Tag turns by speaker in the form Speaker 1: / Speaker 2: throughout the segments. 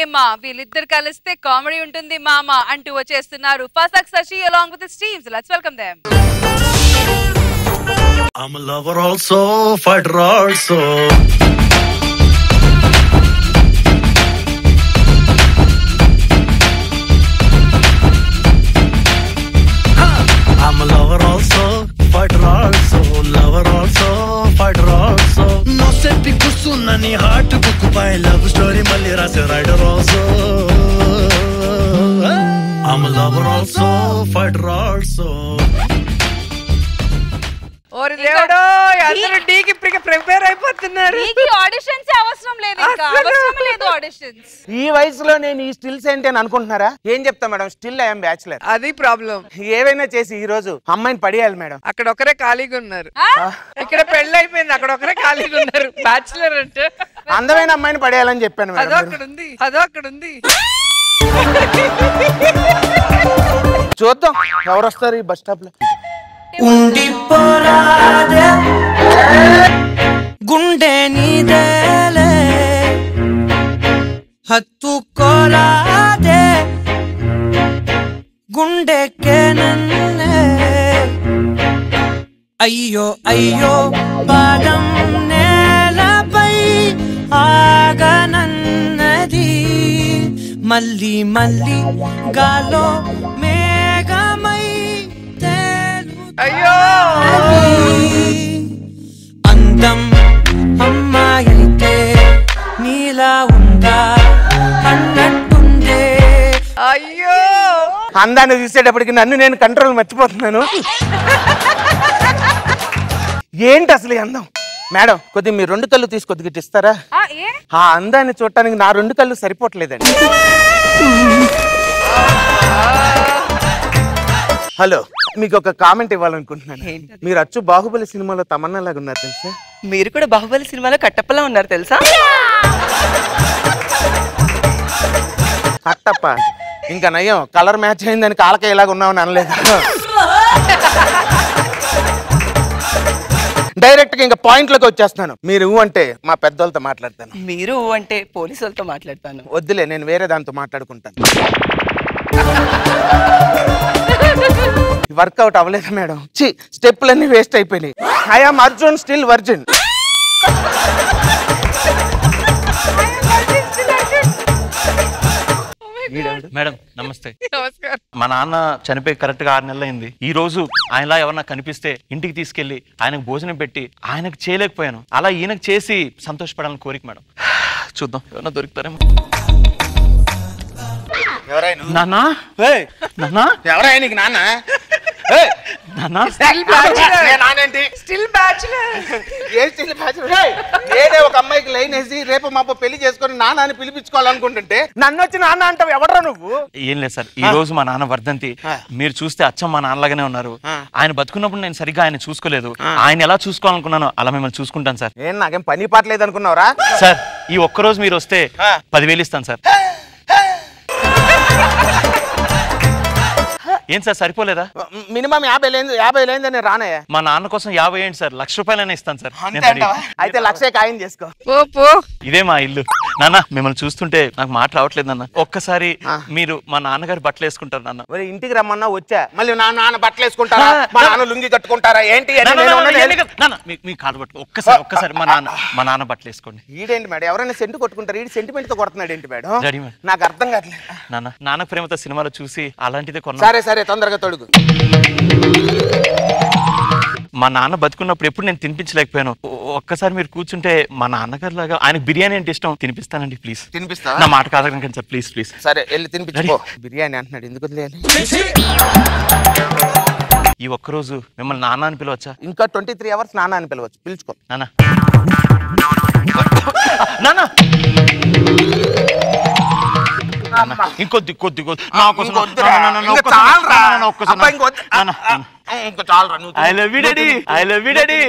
Speaker 1: Cinema వీళ్ళిద్దరు కలిస్తే comedy ఉంటుంది మామ అంటూ వచ్చేస్తున్నారు ఫసక్ Sashi along with teams let's welcome them
Speaker 2: I'm a lover also, fighter also. I'm a lover also, fighter also, lover also, fighter also. No సెప్పి కూర్చున్న నీ హార్ట్ బుక్ పై లవ్ స్టోరీ మళ్ళీ రాసే writer also I'm a lover also, fighter also.
Speaker 3: ఓరి దేవుడో అందరూ డీకి ఇప్పటికే ప్రిపేర్ అయిపోతున్నారు
Speaker 1: నీకు ఆడిషన్స్ అవసరం లేదు ఇంకా
Speaker 3: అసలు.
Speaker 1: అవసరం లేదు ఆడిషన్స్
Speaker 4: ఈ వయసులో నేను ఈ స్టిల్స్ ఏంటి అని అనుకుంటున్నారా ఏం చెప్తా మేడం స్టిల్ ఐఎమ్ బ్యాచులర్
Speaker 3: అది ప్రాబ్లం
Speaker 4: ఏవైనా చేసి ఈ రోజు అమ్మాయిని పడేయాలి మేడం
Speaker 3: అక్కడ ఒకరే ఖాళీగా ఉన్నారు ఇక్కడ పెళ్ళి అయిపోయింది అక్కడ ఒకరే ఖాళీగా ఉన్నారు బ్యాచులర్ అంటే
Speaker 4: అందమైన అమ్మాయిని పడేయాలని చెప్పాను
Speaker 3: అదో
Speaker 4: మేడం
Speaker 3: అక్కడ ఉంది అదో అక్కడ ఉంది
Speaker 4: చూద్దాం ఎవరు వస్తారు ఈ బస్ స్టాప్ లో
Speaker 5: ఉండిపోరాదే గుండె నీదేలే హత్తుకోరాదే గుండెకే నన్నే అయ్యో అయ్యో పాదం నేలపై ఆగనన్నది మళ్ళీ మళ్ళీ గాలో మేఘమై తేలు
Speaker 3: అయ్యో
Speaker 5: అందం అమ్మాయితే నీలా ఉందా అన్నట్టుందే
Speaker 3: అయ్యో
Speaker 4: అందాన్ని చూసేటప్పటికి నన్ను నేను కంట్రోల్ మర్చిపోతున్నాను ఏంటి అసలు ఈ అందం మేడం కొద్దిగా మీ రెండు కళ్ళు తీసి కొద్దిగా ఇటు ఇస్తారా
Speaker 1: ఏ
Speaker 4: ఆ అందాన్ని చూడటానికి నా రెండు కళ్ళు సరిపోవట్లేదండి హలో మీకు ఒక కామెంట్ ఇవ్వాలనుకుంటున్నాను మీరు అచ్చు బాహుబలి సినిమాలో తమన్నా లాగా ఉన్నారు తెలుసా
Speaker 6: మీరు కూడా బాహుబలి సినిమాలో కట్టప్పలా ఉన్నారు తెలుసా
Speaker 4: అట్టప్ప ఇంకా నయ్యం కలర్ మ్యాచ్ అయిందని కాలకే ఇలాగ ఉన్నామని అనలేదు డైరెక్ట్ గా ఇంకా పాయింట్ లోకి వచ్చేస్తున్నాను మీరు ఊ అంటే మా పెద్దోళ్ళతో మాట్లాడతాను
Speaker 6: మీరు అంటే పోలీసు వాళ్ళతో మాట్లాడతాను
Speaker 4: వద్దులే నేను వేరే దాంతో మాట్లాడుకుంటాను వర్కౌట్ అవ్వలేదు మేడం చి స్టెప్పులన్నీ వేస్ట్ అయిపోయినాయి I am Arjun still virgin
Speaker 7: madam నమస్తే
Speaker 3: నమస్కారం
Speaker 7: మా నాన్న చనిపోయి కరెక్ట్ గా ఆరు నెలలు అయింది ఈ రోజు ఆయనలా ఎవరన్నా కనిపిస్తే ఇంటికి తీసుకెళ్లి ఆయనకు భోజనం పెట్టి ఆయనకు చేయలేకపోయాను అలా ఈయనకు చేసి సంతోషపడాలని కోరిక మేడం చూద్దాం ఎవరన్నా దొరుకుతారేమో
Speaker 4: ఎవరైనా
Speaker 7: నాన్నా నాన్నా
Speaker 4: ఎవరైనా నీకు నాన్న
Speaker 7: నాన్నా
Speaker 4: నానేంటి
Speaker 3: స్టిల్ బ్యాచులర్
Speaker 4: ఏ స్టిల్ బ్యాచులర్? ఏయ్, ఏడే ఒక అమ్మాయికి లైన్ వేసి రేపు మాప పెళ్లి చేసుకొని నాన్న అని పిలిపించుకోవాలనుకుంటుంటే నన్ను వచ్చి నాన్న అంటావు ఎవడరా నువ్వు
Speaker 7: ఏం లేదు సార్ ఈ రోజు మా నాన్న వర్ధంతి మీరు చూస్తే అచ్చం మా నాన్నలాగానే ఉన్నారు ఆయన బతుకున్నప్పుడు నేను సరిగ్గా ఆయన చూసుకోలేదు ఆయన ఎలా చూసుకోవాలనుకున్నానో అలా మిమ్మల్ని చూసుకుంటాను సార్
Speaker 4: ఏం నాకేం పని పాటలేదు అనుకున్నావురా
Speaker 7: సార్ ఈ ఒక్క రోజు మీరు వస్తే పదివేలు ఇస్తాను సార్ ఏం సార్ సరిపోలేదా
Speaker 4: మినిమం యాభై లేదు యాభై లేదని రానయ్య
Speaker 7: మా నాన్న కోసం యాభై ఏంటి సార్ లక్ష రూపాయలైనా ఇస్తాను సార్ నేను
Speaker 4: అంతే
Speaker 7: రెడీ.
Speaker 4: అంటావా? అయితే లక్షే ఖాయం చేసుకో
Speaker 3: పో పో
Speaker 7: ఇదే మా ఇల్లు నాన్న మిమ్మల్ని చూస్తుంటే నాకు మాట రావట్లేదు నాన్న ఒక్కసారి మీరు మా నాన్నగారి బట్టలు వేసుకుంటారు నాన్న
Speaker 4: మరి ఇంటికి రమ్మన్నా వచ్చా మళ్ళీ నా నాన్న బట్టలు వేసుకుంటారా మా నాన్న లుంగి కట్టుకుంటారా ఏంటి అని
Speaker 7: నాన్న,
Speaker 4: నేను
Speaker 7: నాన్న,
Speaker 4: ఉన్నది.
Speaker 7: ఇవన్నీ కాదు. నాన్న, మీ- మీ కాలు పట్టుకో ఒక్కసారి ఒక్కసారి మా నాన్న మా నాన్న బట్టలు వేసుకోండి
Speaker 4: ఈడేంటి మేడం ఎవరైనా సెంటు కొట్టుకుంటారు ఈడు సెంటిమెంట్ తో కొడుతున్నాడు ఏంటి మేడం
Speaker 7: రెడీ మేడం.
Speaker 4: నాకు అర్థం కావట్లేదు
Speaker 7: నాన్న నాన్న ప్రేమతో సినిమాలో చూసి అలాంటిదే కొన్నా
Speaker 4: సరే సరే తొందరగా తొడుగు
Speaker 7: మా నాన్న బతుకున్నప్పుడు ఎప్పుడు నేను తినిపించలేకపోయాను ఒ- ఒక్కసారి మీరు కూర్చుంటే మా నాన్నగారు లాగా ఆయనకు బిర్యానీ అంటే ఇష్టం తినిపిస్తానండి ప్లీజ్
Speaker 4: తినిపిస్తావా?
Speaker 7: నా మాట కాదనకండి సార్ ప్లీజ్ ప్లీజ్
Speaker 4: సరే వెళ్ళి తినిపించుకో బిర్యానీ అంటున్నాడు ఎందుకు వదిలేయాలి
Speaker 7: ఈ ఒక్కరోజు మిమ్మల్ని నాన్న అని పిలవచ్చా
Speaker 4: ఇంకా ట్వంటీ త్రీ అవర్స్ నాన్న అని పిలవచ్చు పిలుచుకో
Speaker 7: నాన్న నాన్న నాన్న, ఇంకొద్ది కొద్ది కొద్ది నా కోసం
Speaker 4: ఇంకొద్దురా.
Speaker 7: నాన్న, నాన్న,
Speaker 4: ఇంకా
Speaker 7: ఒక్కసారి,
Speaker 4: చాలురా.
Speaker 7: నాన్న, నాన్న, ఒక్కసారి,
Speaker 4: అబ్బా, ఇంకొద్దు.
Speaker 7: నాన్న, నాన్న.
Speaker 4: ఇంకా చాలురా నువ్వు
Speaker 7: I love you daddy I love you daddy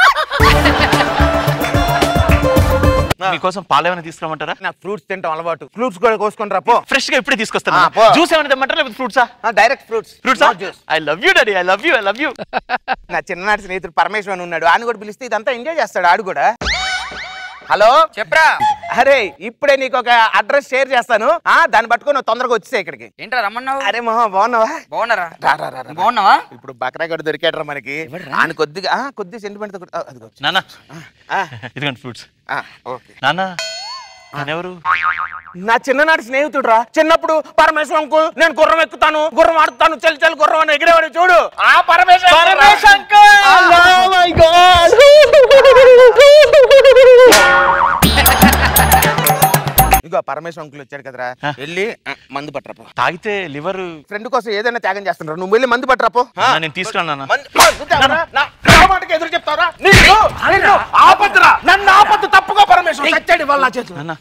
Speaker 7: మీకోసం పాలు ఏమైనా తీసుకురామంటారా
Speaker 4: నాకు ఫ్రూట్స్ తింటాం అలవాటు ఫ్రూట్స్ కూడా కోసుకొని రా పో
Speaker 7: ఫ్రెష్ గా ఇప్పుడే తీసుకొస్తాను
Speaker 4: ఆ, పో.
Speaker 7: జ్యూస్ ఏమైనా తెమ్మంటారా లేకపోతే ఫ్రూట్సా
Speaker 4: డైరెక్ట్ ఫ్రూట్స్
Speaker 7: ఫ్రూట్సా
Speaker 4: juice
Speaker 7: I love you daddy I love you I love you
Speaker 4: నా చిన్ననాటి స్నేహితుడు పరమేశ్వరన్ ఉన్నాడు ఆయన కూడా పిలిస్తే ఇదంతా ఎంజాయ్ చేస్తాడు ఆడు కూడా హలో
Speaker 8: చెప్పరా
Speaker 4: అరే ఇప్పుడే నీకు ఒక అడ్రస్ షేర్ చేస్తాను ఆ దాన్ని పట్టుకొని నువ్వు తొందరగా వచ్చేసే ఇక్కడికి
Speaker 8: ఏంట్రా రమ్మన్నావు
Speaker 4: అరే మొహం బాగున్నావా
Speaker 8: బాగున్నారా
Speaker 4: రా, రా, రా, రా.
Speaker 8: బాగున్నావా
Speaker 4: ఇప్పుడు బక్రా గడు దొరికాడరా మనకి ఆయన కొద్దిగా ఆ, కొద్దిగా సెంటిమెంట్ అదిగో
Speaker 7: నాన్న
Speaker 4: ఆ,
Speaker 7: ఇదిగోండి ఫ్రూట్స్
Speaker 4: ఆ, ఓకే
Speaker 7: నాన్న ఎవరు
Speaker 4: నా చిన్ననాటి స్నేహితుడు రా చిన్నప్పుడు పరమేశ్వర అంకుల్ నేను గుర్రం ఎక్కుతాను గుర్రం ఆడుతాను చల్ చల్ గుర్రం అని ఎగిరేవాడు చూడు ఆ పరమేశ్వర
Speaker 7: పరమేశ్
Speaker 4: ఇగో పరమేశ్వర అంకుల్ వచ్చాడు కదరా వెళ్ళి ఆ, మందు పట్టరాపో
Speaker 7: తాగితే లివర్
Speaker 4: ఫ్రెండ్ కోసం ఏదైనా త్యాగం చేస్తున్నారు నువ్వు వెళ్ళి మందు పట్టరాపో
Speaker 7: నేను తీసుకురాను నాన్న
Speaker 4: మందు- మందు తేవరా? నా- నా మాటకి ఎదురు చెప్తావరా నీకు నిన్ను ఆపద్దురా నన్ను ఆపద్దు తప్పుగా పరమేశ్వర చచ్చాడు వాళ్ళ చేతులు
Speaker 7: నాన్న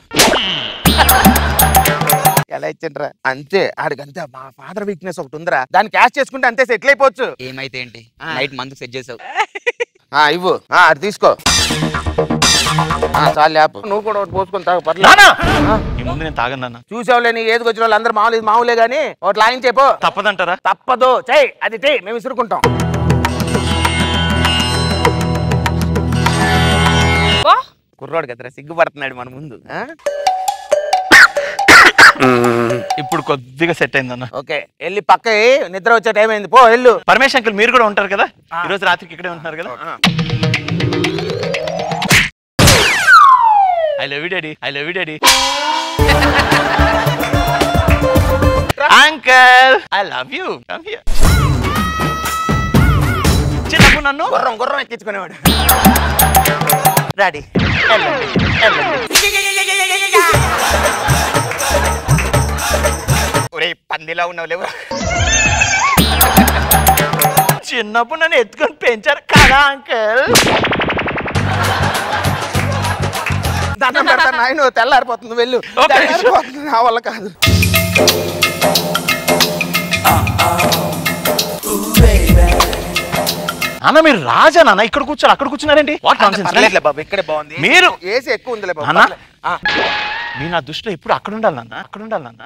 Speaker 4: ఎలా ఇచ్చిండ్రా అంతే ఆడికి అంతే మా ఫాదర్ వీక్నెస్ ఒకటి ఉందిరా దాన్ని క్యాష్ చేసుకుంటే అంతే సెటిల్ అయిపోవచ్చు
Speaker 8: ఏమైతే ఏంటి నైట్ మందుకు సెట్ చేసావు
Speaker 4: ఆ ఇవ్వు ఆ అది తీసుకో ఆ, చాలు లేపు నువ్వు కూడా ఒకటి పోసుకొని తాగు పర్లేదు
Speaker 7: నాన్న ఈ ముందు నేను తాగను నాన్న
Speaker 4: చూసావులే నీ ఏదికి వచ్చిన వాళ్ళు అందరూ మామూలు ఇది మామూలే గానీ ఒకటి లాగిన్ చెప్పు
Speaker 7: తప్పదంటారా
Speaker 4: తప్పదు చెయ్ అది చెయ్ మేము విసురుకుంటాం
Speaker 1: వా
Speaker 4: కుర్రోడు కదరా సిగ్గుపడుతున్నాడు మన ముందు ఆ?
Speaker 7: ఇప్పుడు కొద్దిగా సెట్ అయిందన్న
Speaker 4: ఓకే వెళ్ళి పక్క నిద్ర వచ్చే టైం అయింది పో వెళ్ళు
Speaker 7: పరమేశ్ అంకుల్ మీరు కూడా ఉంటారు కదా ఈ రోజు రాత్రికి ఇక్కడే ఉంటున్నారు కదా I love you daddy I love you daddy uncle I love you come here చిన్నప్పుడు నన్ను
Speaker 4: గుర్రం గుర్రం ఎక్కించుకునేవాడు రాడి ఒరే పందిలా ఉన్నావు లేవు
Speaker 7: చిన్నప్పుడు నన్ను ఎత్తుకొని పెంచారు కదా అంకల్
Speaker 4: దండం పెడతాను నాయన తెల్లారిపోతుంది వెళ్ళు
Speaker 7: ఓకే.
Speaker 4: తెల్లారిపోతుంది నా వల్ల కాదు
Speaker 7: అన్న మీరు రాజా నాన్న ఇక్కడ కూర్చోరు అక్కడ కూర్చున్నారేంటి వాట్
Speaker 4: పర్లేదులే బాబు ఇక్కడే బాగుంది
Speaker 7: మీరు-
Speaker 4: ఏసీ ఎక్కువ ఉందిలే బాబు
Speaker 7: అన్నా?
Speaker 4: పర్లే. ఆ,
Speaker 7: మీ నా దృష్టిలో ఎప్పుడు అక్కడ ఉండాలి నాన్న అక్కడ ఉండాలి నాన్న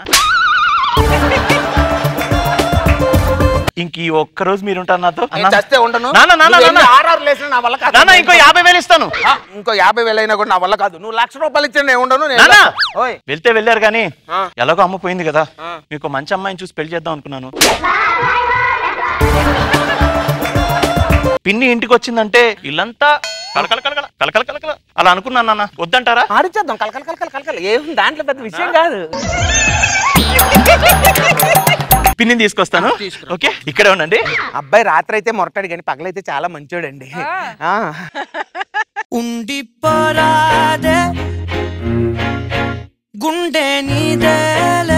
Speaker 7: ఇంక ఈ ఒక్క రోజు మీరు ఉంటారు నాతో
Speaker 4: నేను
Speaker 7: అన్నా?
Speaker 4: చస్తే ఉండను
Speaker 7: నాన్న, నాన్న,
Speaker 4: నువ్వు
Speaker 7: నాన్న.
Speaker 4: ఎన్ని ఆర్ఆర్ లేసినా నా వల్ల కాదు
Speaker 7: నాన్న ఇంకో యాభై వేలు ఇస్తాను
Speaker 4: ఆ, ఇంకో యాభై వేలు అయినా కూడా నా వల్ల కాదు నువ్వు లక్ష రూపాయలు ఇచ్చిన నేను ఉండను నేను
Speaker 7: నాన్న
Speaker 4: ఓయ్
Speaker 7: వెళ్తే వెళ్ళారు కానీ
Speaker 4: ఆ.
Speaker 7: ఎలాగో అమ్మ పోయింది కదా
Speaker 4: ఆ.
Speaker 7: మీకు మంచి అమ్మాయిని చూసి పెళ్లి చేద్దాం అనుకున్నాను పిన్ని ఇంటికి వచ్చిందంటే ఇల్లంతా కలకల కలకల కలకల కలకల అలా అనుకున్నాను నాన్న వద్దంటారా
Speaker 4: ఆడిచేద్దాం కలకల కలకల కలకల ఏం దాంట్లో పెద్ద విషయం కాదు
Speaker 7: పిన్నిని తీసుకొస్తాను ఓకే ఇక్కడే ఉండండి
Speaker 4: అబ్బాయి రాత్రి అయితే మొరటాడు కానీ పగలైతే చాలా మంచోడండి ఆ.
Speaker 5: ఉండిపోరాదే గుండె నీదేలే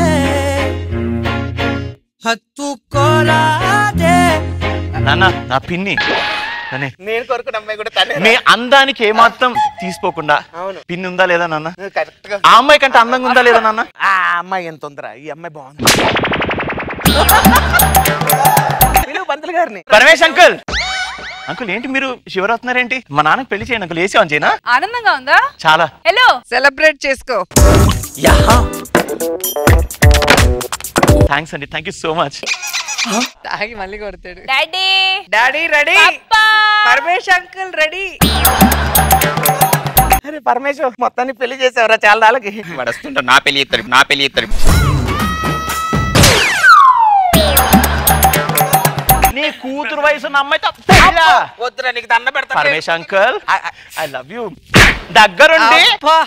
Speaker 5: హత్తుకోరాదే
Speaker 7: నాన్న నా పిన్ని కానీ
Speaker 4: నేను కొరుకున్న అమ్మాయి కూడా తనే
Speaker 7: మీ అందానికి ఏమాత్రం తీసిపోకుండా
Speaker 4: అవును.
Speaker 7: పిన్ని ఉందా లేదా నాన్న
Speaker 4: కరెక్ట్ గా
Speaker 7: ఆ అమ్మాయి కంటే అందంగా ఉందా లేదా నాన్న
Speaker 4: ఆ అమ్మాయి ఎంత ఉందిరా ఈ అమ్మాయి బాగుంది పిలువు పంతులు గారిని
Speaker 7: పరమేశ్ అంకుల్ అంకుల్ ఏంటి మీరు శివరాత్నారేంటి మా నాన్నకి పెళ్లి చేయండి అంకుల్ ఏసీ ఆన్ చేయనా
Speaker 1: ఆనందంగా ఉందా
Speaker 7: చాలా
Speaker 1: హలో
Speaker 3: సెలబ్రేట్ చేసుకో
Speaker 7: థ్యాంక్స్ అండి థ్యాంక్ యూ సో మచ్
Speaker 3: తాగి మళ్ళీ కొడతాడు
Speaker 1: డాడీ
Speaker 3: డాడీ రెడీ
Speaker 1: అప్పా!
Speaker 3: పరమేశ్ అంకుల్ రెడీ
Speaker 4: అరే పరమేశ్వర్ మొత్తాన్ని పెళ్లి చేసేవరా చాలా నాళ్ళకి
Speaker 8: వస్తుంటా నా పెళ్లి ఇస్తారు నా పెళ్లి ఇస్తారు
Speaker 7: నీ కూతురు వయసు ఉన్న అమ్మాయితో పెళ్ళా?
Speaker 4: వద్దురా నీకు దండ పెడతా
Speaker 7: Paramesh uncle I love you దగ్గరుండి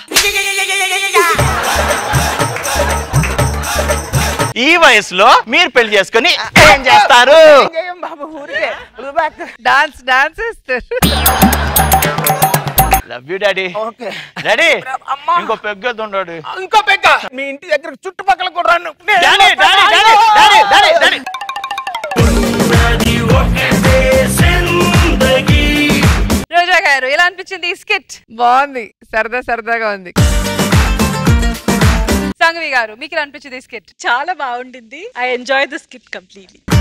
Speaker 7: ఈ వయసులో మీరు పెళ్లి చేసుకుని ఏం చేస్తారు
Speaker 4: ఏం చేయం బాబు ఊరికే Pull back.
Speaker 3: డాన్స్ డాన్స్ వేస్తారు
Speaker 7: love you daddy
Speaker 4: okay
Speaker 7: daddy
Speaker 4: అమ్మా.
Speaker 7: ఇంకో పెగ్గొద్దుండాడు
Speaker 4: ఇంకో పెగ్గ మీ ఇంటి దగ్గర చుట్టుపక్కల కూడా రాను నేను
Speaker 7: daddy daddy daddy daddy daddy daddy
Speaker 1: Roja garu ఎలా అనిపించింది ఈ స్కిట్
Speaker 3: బాగుంది సరదా సరదాగా ఉంది
Speaker 1: సంగవి గారు మీకు ఎలా అనిపించింది ఈ స్కిట్
Speaker 9: చాలా బాగుండింది I enjoy the skit completely